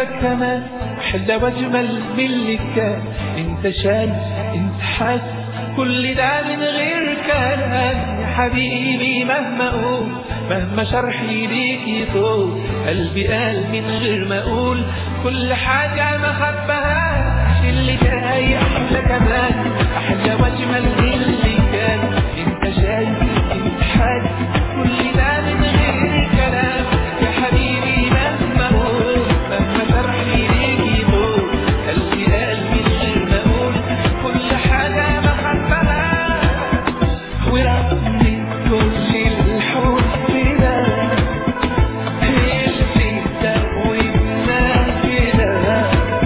حبك كمان أحلى وأجمل من اللي كان أنت شايف أنت حاسس كل ده من غير كلام يا حبيبي مهما أقول مهما شرحي ليك يطول قلبي قال من غير ما أقول كل حاجة ما خبهاش اللي جاي أحلى كمان أحلى وأجمل من اللي كان أنت شايف أنت حاسس كل ده من غير كلام يا حبيبي مهما أقول مهما شرحي ليك يطول قلبي قال من غير ما أقول كل حاجة ما خبهاش ورغم كل الحب ده اللي دوبنا كده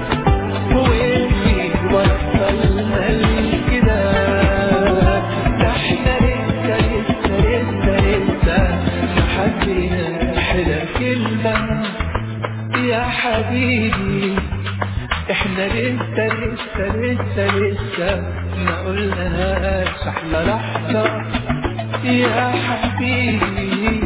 واللي وصلنا لكده ده احنا لسه لسه لسه لسه ما حبينا احلى كلمة يا حبيبي احنا لسه لسه لسه لسه ما قلناش احلى لحظة يا حبيبي